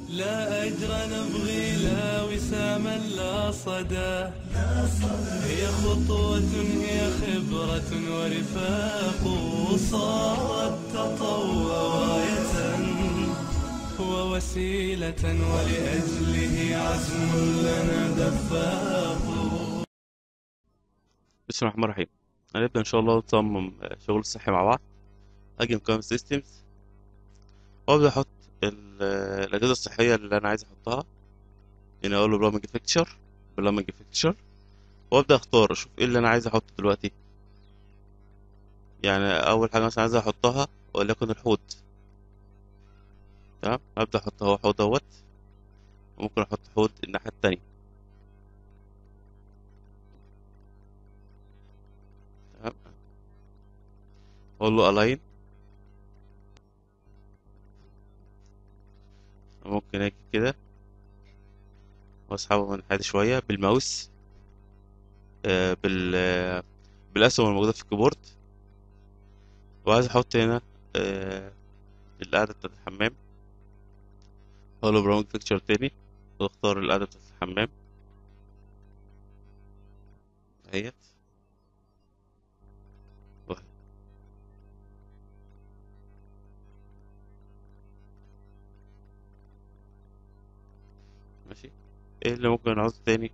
لا أجر نبغي لا وساما لا صدى هي خطوة هي خبرة ورفاق صارت تطوع غاية ووسيلة ولأجله عزم لنا دفاق بسم الله الرحمن الرحيم هنبدأ إن شاء الله نصمم شغل الصحي مع بعض أجي مكان سيستمز وأبدأ أحط ال- الأجهزة الصحية اللي أنا عايز أحطها هنا أقول له برامج فيكتشر برامج فيكتشر وأبدأ أختار أشوف إيه اللي أنا عايز أحطه دلوقتي يعني أول حاجة مثلا عايز أحطها وليكن الحوض تمام أبدأ أحط هو حوض دوت وممكن أحط حوض الناحية التانية تمام أقول له ألاين ممكن أجي كده وأسحبه من حياتي شوية بالماوس آه، بال آه، بالأسهم الموجودة في الكيبورد وعايز أحط هنا آه، القعدة بتاعت الحمام أقول له برامج فيكتشر تاني واختار القعدة بتاعت الحمام اهيت وأهي. ماشي ايه اللي ممكن نعوزه تاني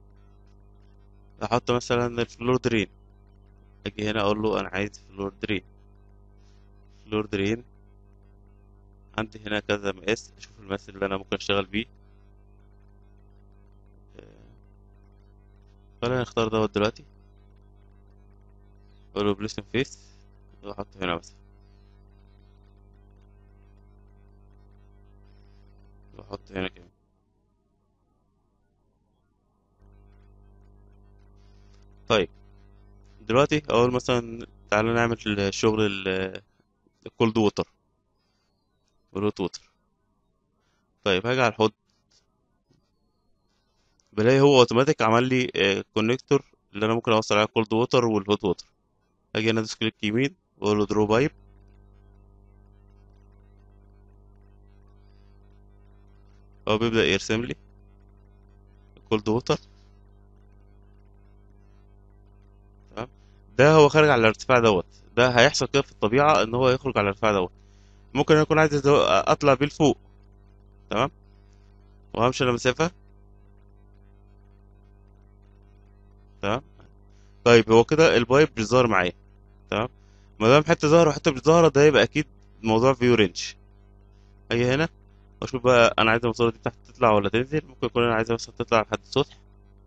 احط مثلا الفلور درين اجي هنا اقول له انا عايز فلور درين فلور درين عندي هنا كذا مقاس اشوف المقاس اللي انا ممكن اشتغل بيه آه، خلينا نختار دوت دلوقتي اقول له بليسن فيس واحطه هنا مثلا واحطه هنا كمان طيب دلوقتي اقول مثلا تعالى نعمل الشغل الكولد ووتر والهوت ووتر طيب هاجي على الحوض بلاقي هو اوتوماتيك عمل لي كونكتور اللي انا ممكن اوصل عليه الكولد ووتر والهوت ووتر اجي هنا ادوس كليك يمين واقول له درو بايب هو بيبدأ يرسم لي الكولد ووتر تمام ده هو خارج على الارتفاع دوت ده هيحصل كده في الطبيعة ان هو يخرج على الارتفاع دوت ممكن أنا اكون عايز أزو- اطلع بيه لفوق تمام وهمشي انا مسافة تمام طيب هو كده البايب مش ظاهر معايا تمام ما دام حته ظاهره وحته مش ظاهره ده يبقى اكيد الموضوع فيو رينج اجي هنا واشوف بقى انا عايز الماسوره دي تحت تطلع ولا تنزل ممكن يكون انا عايزها مثلا تطلع لحد السطح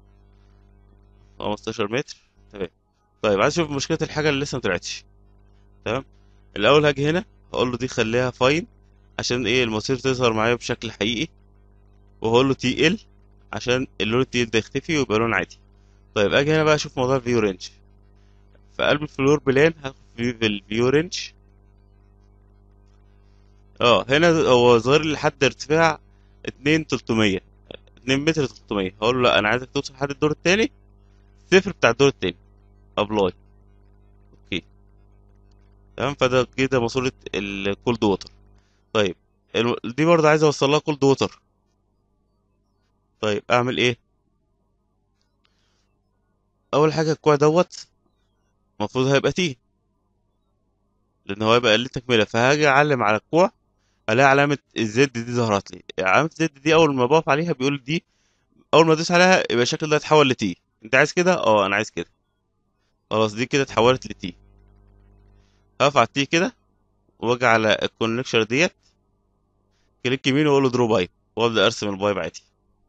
15 متر تمام طيب عايز اشوف مشكله الحاجه اللي لسه ما طلعتش تمام الاول هاجي هنا هقول له دي خليها فاين عشان ايه الماسير تظهر معايا بشكل حقيقي وهقول له تي ال عشان اللون التقيل ده يختفي ويبقى لون عادي طيب اجي هنا بقى اشوف موضوع الفيو رينج في قلب الفلور بلان هاخد في في الفيو رينج اه هنا هو ظاهر لي لحد ارتفاع 2 300 2 متر 300 هقول له لا انا عايزك توصل لحد الدور التاني صفر بتاع الدور التاني ابلاي اوكي تمام فده كده ماسورة الكولد ووتر طيب الم- دي برضه عايز اوصل لها كولد ووتر طيب اعمل ايه اول حاجه الكوع دوت المفروض هيبقى تي لان هو هيبقى ليه تكمله فهاجي اعلم على الكوع الاقي علامه الزد دي ظهرت لي علامه الزد دي اول ما بقف عليها بيقول دي اول ما ادوس عليها يبقى الشكل ده اتحول لتي انت عايز كده اه انا عايز كده خلاص دي كده اتحولت لتي هقف على التي كده واجي على الكونكشر ديت كليك يمين واقول له درو بايب وابدا ارسم البايب عادي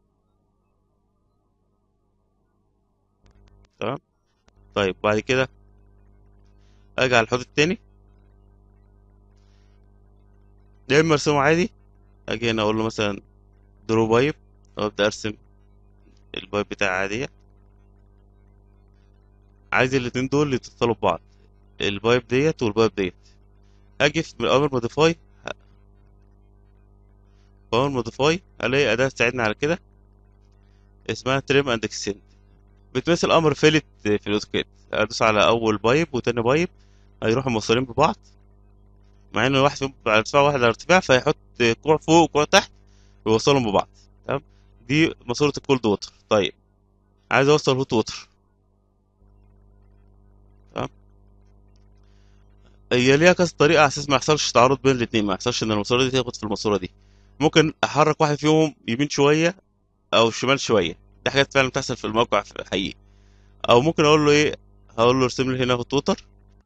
تمام طيب بعد كده اجي على الحوض التاني يا اما ارسمه عادي اجي هنا اقول له مثلا درو بايب وابدا ارسم البايب بتاعي عادية عايز الاتنين دول يتصلوا ببعض البايب ديت والبايب ديت هاجي في من اول موديفاي اول موديفاي الاقي اداة تساعدني على كده اسمها تريم اند اكستند بتمثل امر فيلت في الاوتوكاد ادوس على اول بايب وتاني بايب هيروحوا موصلين ببعض مع ان واحد فيهم على ارتفاع واحد على ارتفاع فيحط كوع فوق وكوع تحت ويوصلهم ببعض تمام دي ماسورة الكولد ووتر طيب عايز اوصل هوت ووتر تمام هي ليها كذا طريقة على اساس ما يحصلش تعارض بين الاتنين ما يحصلش ان الماسورة دي تخبط في الماسورة دي ممكن احرك واحد فيهم يمين شوية او شمال شوية دي حاجات فعلا بتحصل في الموقع حقيقي او ممكن اقول له ايه هقول له ارسم لي هنا هوت ووتر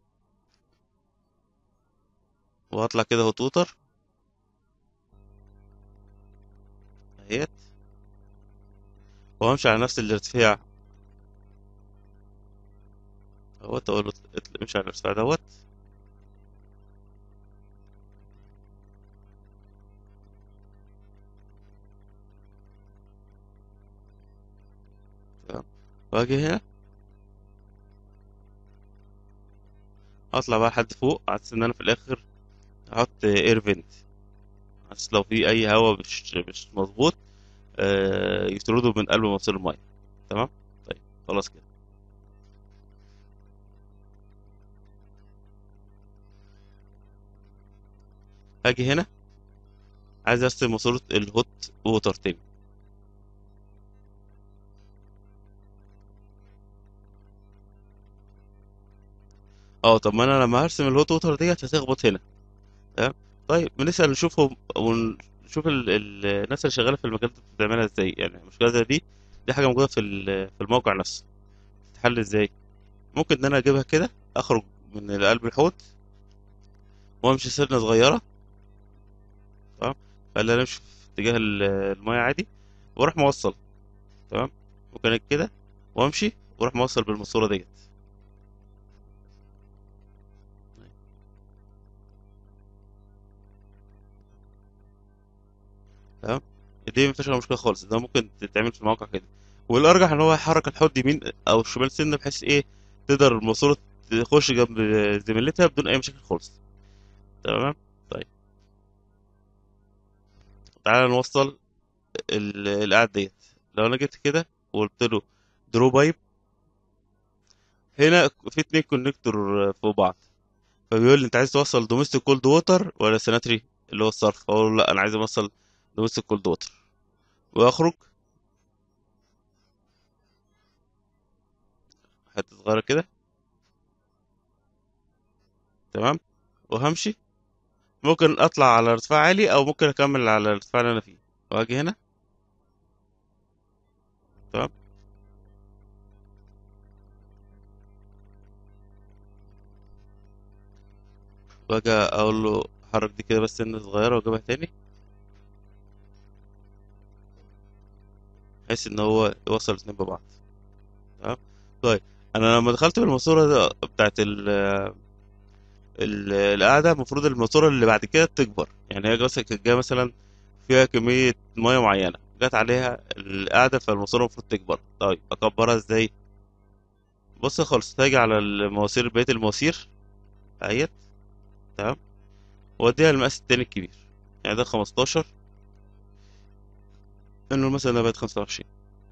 وهطلع كده هوت ووتر اهيت وهمشي على نفس الارتفاع اهوت اقول له ات- امشي على الارتفاع دوت تمام واجي هنا اطلع بقى لحد فوق على اساس ان انا في الاخر احط اير فنت بس لو في اي هواء مش مش مظبوط آه، يطرده من قلب مواسير الميه تمام طيب خلاص كده هاجي هنا عايز ارسم ماسورة الهوت ووتر تاني اه طب ما انا لما هرسم الهوت ووتر ديت هتخبط هنا تمام طيب بنسأل نشوفهم ونشوف ال... ال... الناس اللي شغالة في المجال ده بتعملها ازاي يعني المشكلة زي دي دي حاجة موجودة في ال... في الموقع نفسه تتحل ازاي ممكن ان انا اجيبها كده اخرج من قلب الحوض وامشي سنة صغيرة تمام خلينا نمشي في اتجاه ال- المايه عادي واروح موصل تمام ممكن كده وامشي واروح موصل بالماسورة ديت تمام دي مفيش أي مشكلة خالص ده ممكن تتعمل في الموقع كده والأرجح إن هو يحرك الحوض يمين أو شمال سنة بحيث إيه تقدر الماسورة تخش جنب زميلتها بدون أي مشاكل خالص تمام طيب تعالى نوصل ال- القاعد ديت لو أنا جيت كده وقلت له درو بايب هنا في اتنين كونكتور فوق بعض فبيقول لي انت عايز توصل دوميستيك كولد ووتر ولا سيناتري اللي هو الصرف اقول له لا انا عايز اوصل دوميستيك كولد ووتر واخرج حته صغيره كده تمام وهمشي ممكن اطلع على ارتفاع عالي او ممكن اكمل على الارتفاع اللي انا فيه واجي هنا تمام واجي اقول له حرك دي كده بس سنه صغيره واجيبها تاني بحيث ان هو يوصل الاتنين ببعض تمام طيب انا لما دخلت بالماسوره ده بتاعت ال ال- القعده المفروض الماسوره اللي بعد كده تكبر يعني هي مثلا كانت جايه مثلا فيها كميه ميه معينه جت عليها القعده فالماسوره المفروض تكبر طيب اكبرها ازاي بص خالص هاجي على المواسير بقيه المواسير اهيت تمام واديها المقاس التاني الكبير يعني ده 15 انه مثلا ده بقت 25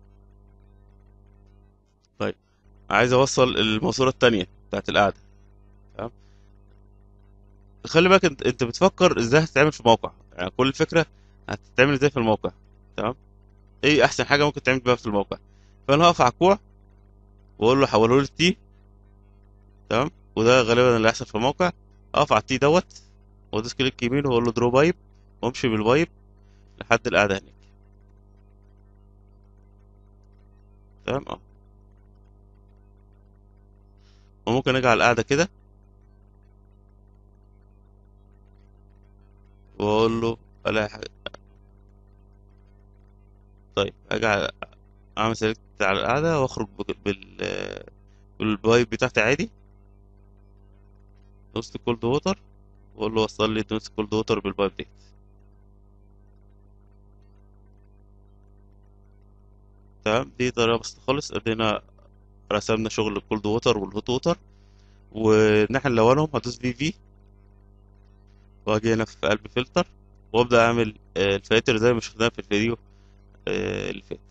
طيب عايز اوصل الماسوره التانية بتاعت القعده تمام خلي بالك انت انت بتفكر ازاي هتتعمل في موقع يعني كل الفكره هتتعمل ازاي في الموقع تمام ايه احسن حاجه ممكن تعمل بيها في الموقع فانا هقف على الكوع واقول له حوله لي تي تمام وده غالبا اللي هيحصل في الموقع اقف على التي دوت وادوس كليك يمين واقول له درو بايب وامشي بالبايب لحد القعده هناك تمام اه وممكن اجي على القعده كده واقول له الاقي حاجه طيب اجي على اعمل سيلكت على القعده واخرج بك- بال بالبايب بتاعتي عادي دوست كولد ووتر واقول له وصل لي دوست كولد ووتر بالبايب دي تمام دي طريقه بسيطه خالص ادينا رسمنا شغل الكولد ووتر والهوت ووتر ونحن نلونهم هدوس في في واجي هنا في قلب فلتر وابدا اعمل آه، الفلاتر زي ما شفناها في الفيديو آه، اللي فات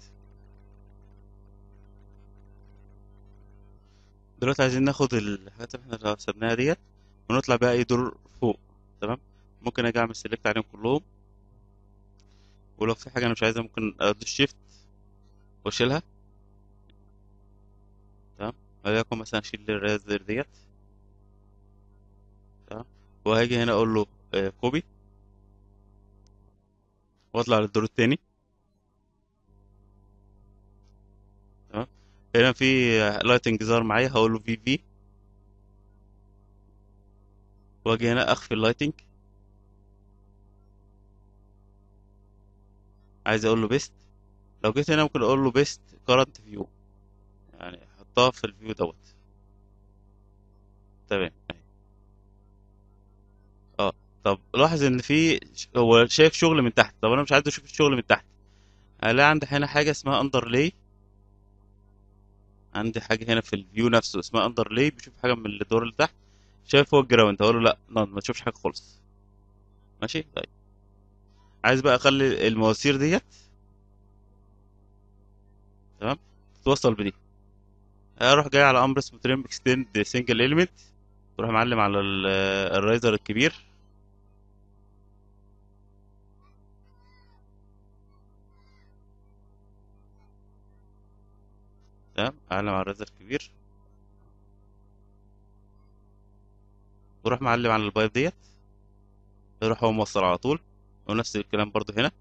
دلوقتي عايزين ناخد الحاجات اللي احنا رسمناها ديت ونطلع بيها اي دور فوق تمام ممكن اجي اعمل سيلكت عليهم كلهم ولو في حاجه انا مش عايزها ممكن ادوس شيفت واشيلها تمام وليكن مثلا اشيل الرازر ديت تمام وهاجي هنا اقول له كوبي واطلع للدور التاني تمام هنا في لايتنج ظهر معايا هقول له في في واجي هنا اخفي اللايتنج عايز اقول له بيست لو جيت هنا ممكن اقول له بيست كارنت فيو يعني حطها في الفيو دوت تمام أهي. اه طب لاحظ ان في هو شايف شغل من تحت طب انا مش عايز اشوف الشغل من تحت هلاقي عندي هنا حاجه اسمها اندرلاي عندي حاجه هنا في الفيو نفسه اسمها اندرلاي بشوف حاجه من الدور اللي تحت شايف فوق الجراوند هقول له لا لا ما تشوفش حاجه خالص ماشي طيب عايز بقى اخلي المواسير ديت تمام تتوصل بدي اروح جاي على امر اسمه تريم اكستند سنجل اليمنت تروح معلم على ال- الرايزر الكبير تمام اعلم على الرايزر الكبير وروح معلم على البايب ديت يروح هو موصل على طول ونفس الكلام برضو هنا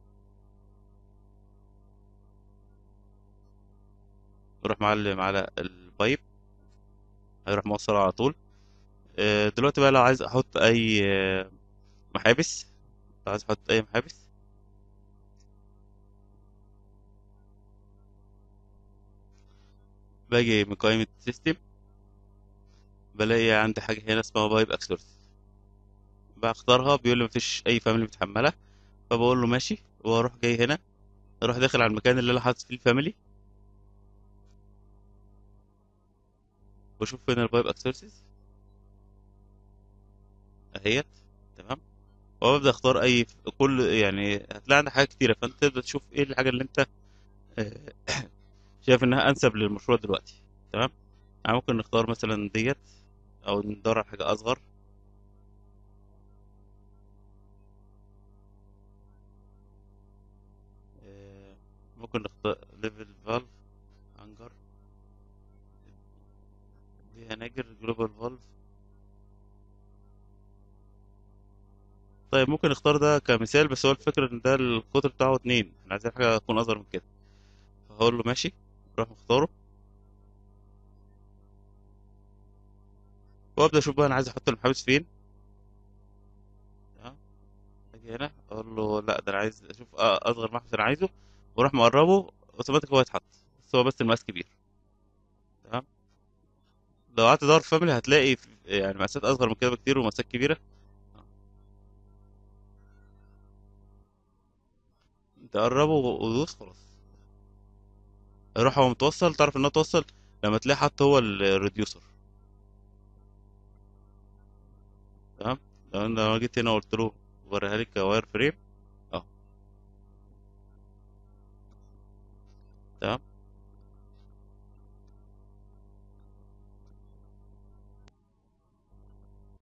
يروح معلم على البايب هيروح موصل على طول آه، دلوقتي بقى لو عايز احط اي آه، محابس لو عايز احط اي محابس باجي من قائمة سيستم بلاقي عندي حاجة هنا اسمها بايب اكسورس بختارها بيقول لي مفيش اي فاميلي متحملة فبقول له ماشي واروح جاي هنا اروح داخل على المكان اللي انا حاطط فيه الفاميلي واشوف فين البايب اكسورسز اهيت تمام وابدا اختار اي كل يعني هتلاقي عندك حاجات كتيره فانت تبدا تشوف ايه الحاجه اللي انت آه، شايف انها انسب للمشروع دلوقتي تمام يعني ممكن نختار مثلا ديت او ندور على حاجه اصغر آه، ممكن نختار ليفل فالف هانجر دي هناجر جلوبال فالف طيب ممكن نختار ده كمثال بس هو الفكرة ان ده القطر بتاعه اتنين احنا عايزين حاجة تكون اصغر من كده فهقول له ماشي اروح مختاره وابدا اشوف بقى انا عايز احط المحابس فين تمام اجي هنا اقول له لا ده انا عايز اشوف أ- اصغر محبس انا عايزه واروح مقربه اوتوماتيك هو يتحط بس هو بس المقاس كبير تمام لو قعدت تدور في فاميلي هتلاقي في- يعني مقاسات اصغر من كده بكتير ومقاسات كبيرة تقربه ودوس خلاص يروح هو متوصل تعرف ان هو توصل لما تلاقي حط هو الريديوسر تمام لو انا لو جيت هنا وقلت له وريها لي كواير فريم اه تمام